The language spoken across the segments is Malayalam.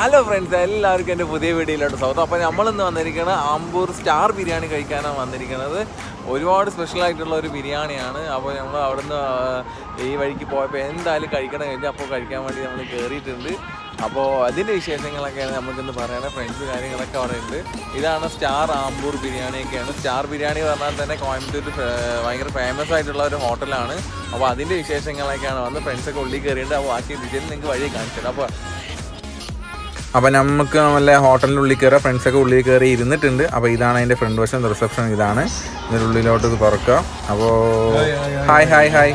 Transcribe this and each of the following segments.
ഹലോ ഫ്രണ്ട്സ് എല്ലാവർക്കും എൻ്റെ പുതിയ വീഡിയോയിലോട്ട് സ്വാഗതം അപ്പോൾ നമ്മളിന്ന് വന്നിരിക്കുന്നത് ആമ്പൂർ സ്റ്റാർ ബിരിയാണി കഴിക്കാനാണ് വന്നിരിക്കുന്നത് ഒരുപാട് സ്പെഷ്യൽ ആയിട്ടുള്ള ഒരു ബിരിയാണിയാണ് അപ്പോൾ നമ്മൾ അവിടുന്ന് ആ, ഈ വഴിക്ക് പോയപ്പോൾ എന്തായാലും കഴിക്കണം കഴിഞ്ഞാൽ അപ്പോൾ കഴിക്കാൻ വേണ്ടി നമ്മൾ കയറിയിട്ടുണ്ട് അപ്പോൾ അതിൻ്റെ വിശേഷങ്ങളൊക്കെയാണ് നമുക്കിന്ന് പറയണത് ഫ്രണ്ട്സ് കാര്യങ്ങളൊക്കെ അവിടെ ഉണ്ട് ഇതാണ് സ്റ്റാർ ആമ്പൂർ ബിരിയാണിയൊക്കെയാണ് സ്റ്റാർ ബിരിയാണി പറഞ്ഞാൽ തന്നെ കോയമ്പത്തൂർ ഫേ- ഭയങ്കര ഫേമസ് ആയിട്ടുള്ള ഒരു ഹോട്ടലാണ് അപ്പോൾ അതിൻ്റെ വിശേഷങ്ങളൊക്കെയാണ് വന്ന് ഫ്രണ്ട്സൊക്കെ ഉള്ളിൽ കയറിയിട്ട് അപ്പോൾ ബാക്കി ഡീറ്റെയിൽ നിങ്ങൾക്ക് വഴി കാണിച്ചത് അപ്പോൾ അപ്പോൾ നമുക്ക് നല്ല ഹോട്ടലിൻ്റെ ഉള്ളിൽ കയറുക ഫ്രണ്ട്സൊക്കെ ഉള്ളിൽ കയറി ഇരുന്നിട്ടുണ്ട് അപ്പോൾ ഇതാണ് അതിൻ്റെ ഫ്രണ്ട് വശം റിസപ്ഷൻ ഇതാണ് ഇതിൻ്റെ ഉള്ളിലോട്ട് ഇത് തുറക്കുക അപ്പോൾ ഹായ് ഹായ് ഹായ്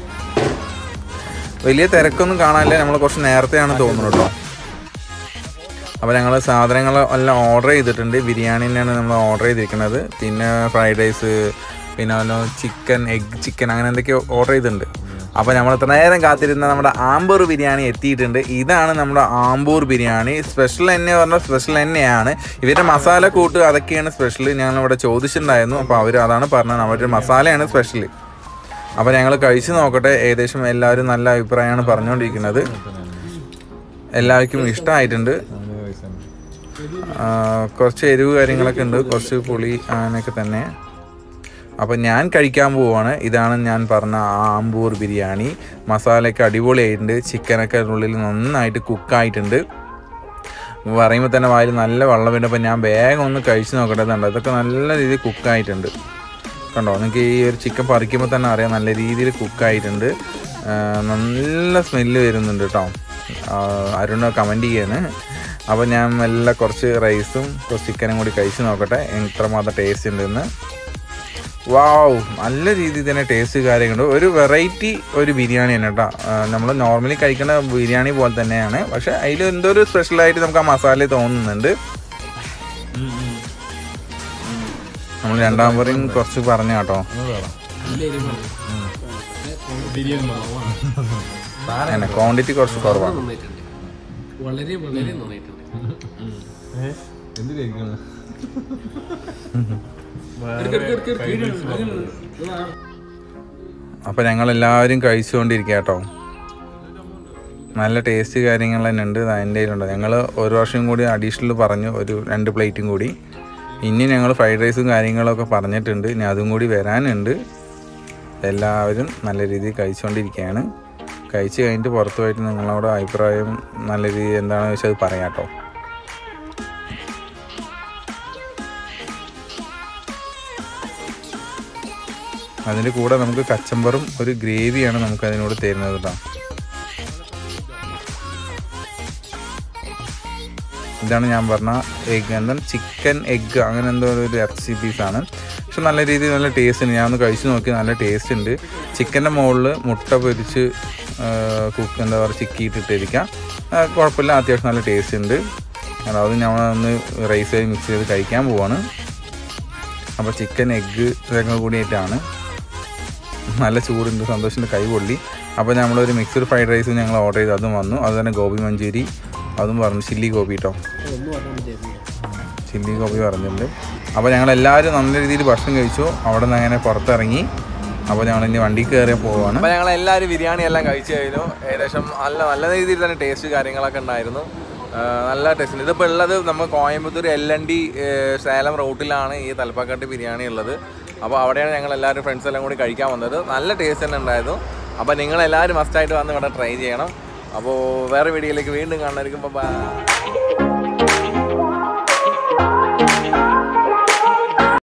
വലിയ തിരക്കൊന്നും കാണാനില്ല നമ്മൾ കുറച്ച് നേരത്തെയാണ് തോന്നുന്നു കേട്ടോ അപ്പോൾ ഞങ്ങൾ സാധനങ്ങൾ എല്ലാം ഓർഡർ ചെയ്തിട്ടുണ്ട് ബിരിയാണി തന്നെയാണ് നമ്മൾ ഓർഡർ ചെയ്തിരിക്കുന്നത് പിന്നെ ഫ്രൈഡ് റൈസ് പിന്നെ ചിക്കൻ എഗ് ചിക്കൻ അങ്ങനെ എന്തൊക്കെയോ ഓർഡർ ചെയ്തിട്ടുണ്ട് അപ്പോൾ നമ്മൾ ഇത്ര നേരം കാത്തിരുന്ന നമ്മുടെ ആമ്പൂർ ബിരിയാണി എത്തിയിട്ടുണ്ട് ഇതാണ് നമ്മുടെ ആമ്പൂർ ബിരിയാണി സ്പെഷ്യൽ എന്നെ പറഞ്ഞാൽ സ്പെഷ്യൽ തന്നെയാണ് ഇവരുടെ മസാല കൂട്ട് അതൊക്കെയാണ് സ്പെഷ്യൽ ഞങ്ങൾ ഇവിടെ ചോദിച്ചിട്ടുണ്ടായിരുന്നു അപ്പോൾ അവർ അതാണ് പറഞ്ഞത് അവരുടെ മസാലയാണ് സ്പെഷ്യൽ അപ്പോൾ ഞങ്ങൾ കഴിച്ച് നോക്കട്ടെ ഏകദേശം എല്ലാവരും നല്ല അഭിപ്രായമാണ് പറഞ്ഞുകൊണ്ടിരിക്കുന്നത് എല്ലാവർക്കും ഇഷ്ടമായിട്ടുണ്ട് ആ, കുറച്ച് എരിവ് കാര്യങ്ങളൊക്കെ ഉണ്ട് കുറച്ച് പുളി അങ്ങനെയൊക്കെ തന്നെ അപ്പം ഞാൻ കഴിക്കാൻ പോവാണ് ഇതാണ് ഞാൻ പറഞ്ഞ ആ ആമ്പൂർ ബിരിയാണി മസാലയൊക്കെ അടിപൊളിയായിട്ടുണ്ട് ചിക്കനൊക്കെ ഉള്ളിൽ നന്നായിട്ട് കുക്കായിട്ടുണ്ട് പറയുമ്പോൾ തന്നെ വായിൽ നല്ല വെള്ളം വരുന്നുണ്ട് അപ്പം ഞാൻ വേഗം ഒന്ന് കഴിച്ച് നോക്കട്ടെ ഇതുണ്ട് ഇതൊക്കെ നല്ല രീതിയിൽ കുക്കായിട്ടുണ്ട് കണ്ടോ നിങ്ങൾക്ക് ഈ ഒരു ചിക്കൻ പറിക്കുമ്പോൾ തന്നെ അറിയാം നല്ല രീതിയിൽ കുക്കായിട്ടുണ്ട് നല്ല സ്മെല്ല് വരുന്നുണ്ട് കേട്ടോ അരുണ കമൻറ്റ് ചെയ്യാണ് അപ്പോൾ ഞാൻ മെല്ലെ കുറച്ച് റൈസും കുറച്ച് ചിക്കനും കൂടി കഴിച്ച് നോക്കട്ടെ എത്രമാത്രം ടേസ്റ്റ് ഉണ്ടെന്ന് വാവ് നല്ല രീതിയിൽ തന്നെ ടേസ്റ്റ് കാര്യങ്ങളുണ്ട് ഒരു വെറൈറ്റി ഒരു ബിരിയാണി തന്നെ കേട്ടോ നമ്മൾ നോർമലി കഴിക്കുന്ന ബിരിയാണി പോലെ തന്നെയാണ് പക്ഷെ അതിൽ എന്തോ ഒരു സ്പെഷ്യലായിട്ട് നമുക്ക് ആ മസാല തോന്നുന്നുണ്ട് നമ്മൾ രണ്ടാം പറയും കുറച്ച് പറഞ്ഞു കേട്ടോ അങ്ങനെ ക്വാണ്ടിറ്റി കുറച്ച് കുറവാണ് നന്നായിട്ടുണ്ട് വളരെ വളരെ നന്നായിട്ടുണ്ട് അപ്പോൾ ഞങ്ങൾ എല്ലാവരും കഴിച്ചുകൊണ്ടിരിക്കുക കേട്ടോ നല്ല ടേസ്റ്റ് കാര്യങ്ങൾ തന്നെ ഉണ്ട് അതിൻ്റെ കയ്യിലുണ്ട് ഞങ്ങൾ ഒരു വർഷം കൂടി അഡീഷണൽ പറഞ്ഞു ഒരു രണ്ട് പ്ലേറ്റും കൂടി ഇനി ഞങ്ങൾ ഫ്രൈഡ് റൈസും കാര്യങ്ങളൊക്കെ പറഞ്ഞിട്ടുണ്ട് ഇനി അതും കൂടി വരാനുണ്ട് എല്ലാവരും നല്ല രീതിയിൽ കഴിച്ചുകൊണ്ടിരിക്കുകയാണ് കഴിച്ച് കഴിഞ്ഞിട്ട് പുറത്തു പോയിട്ട് നിങ്ങളോട് അഭിപ്രായം നല്ല രീതിയിൽ എന്താണെന്ന് വെച്ചാൽ അത് പറയാം കേട്ടോ അതിൻ്റെ കൂടെ നമുക്ക് കച്ചമ്പറും ഒരു ഗ്രേവിയാണ് നമുക്ക് അതിനോട് തരുന്നത് കേട്ടോ ഇതാണ് ഞാൻ പറഞ്ഞ എഗ് എന്താണ് ചിക്കൻ എഗ് അങ്ങനെ എന്തോ ഒരു ഇറച്ചി പീസാണ് പക്ഷെ നല്ല രീതിയിൽ നല്ല ടേസ്റ്റ് ഉണ്ട് ഞാൻ ഒന്ന് കഴിച്ച് നോക്കി നല്ല ടേസ്റ്റ് ഉണ്ട് ചിക്കൻ്റെ മുകളിൽ മുട്ട പൊരിച്ച് കുക്ക് എന്താ പറയുക ചിക്കിയിട്ടിട്ടിരിക്കാം ആ, കുഴപ്പമില്ല അത്യാവശ്യം നല്ല ടേസ്റ്റ് ഉണ്ട് അതായത് ഞങ്ങൾ ഒന്ന് റൈസ് മിക്സ് ചെയ്ത് കഴിക്കാൻ പോവാണ് അപ്പോൾ ചിക്കൻ എഗ്ഗ് ഇതൊക്കെ കൂടിയിട്ടാണ് നല്ല ചൂടുണ്ട് സന്തോഷിൻ്റെ കൈ പൊള്ളി അപ്പോൾ നമ്മളൊരു മിക്സഡ് ഫ്രൈഡ് റൈസ് ഞങ്ങൾ ഓർഡർ ചെയ്ത് അതും വന്നു അത് തന്നെ ഗോബി മഞ്ചൂരി അതും പറഞ്ഞു ചില്ലി ഗോബി കേട്ടോ ഒന്ന് പറഞ്ഞാൽ മതിയായിരുന്നു ചില്ലി ഗോബി പറഞ്ഞിട്ടുണ്ട് അപ്പോൾ ഞങ്ങൾ എല്ലാവരും നല്ല രീതിയിൽ ഭക്ഷണം കഴിച്ചു അവിടെ നിന്ന് അങ്ങനെ പുറത്തിറങ്ങി അപ്പോൾ ഞങ്ങൾ ഇനി വണ്ടി കയറി പോവാണ് അപ്പോൾ ഞങ്ങൾ എല്ലാവരും ബിരിയാണി എല്ലാം കഴിച്ചു കഴിഞ്ഞു ഏകദേശം നല്ല നല്ല രീതിയിൽ തന്നെ ടേസ്റ്റ് കാര്യങ്ങളൊക്കെ ഉണ്ടായിരുന്നു ആ, നല്ല ടേസ്റ്റ് ഇതിപ്പോൾ ഉള്ളത് നമ്മൾ Coimbatore L N D Salem റൂട്ടിലാണ് ഈ തലപ്പാക്കാട്ട് ബിരിയാണി ഉള്ളത് അപ്പോൾ അവിടെയാണ് ഞങ്ങൾ എല്ലാവരും ഫ്രണ്ട്സ് എല്ലാം കൂടി കഴിക്കാൻ വന്നത് നല്ല ടേസ്റ്റ് തന്നെ ഉണ്ടായിരുന്നു അപ്പോൾ നിങ്ങൾ എല്ലാവരും മസ്റ്റായിട്ട് വന്ന് ഇവിടെ ട്രൈ ചെയ്യണം അപ്പോൾ വേറെ വീഡിയോയിലേക്ക് വീണ്ടും കാണാനായിരിക്കും ബൈ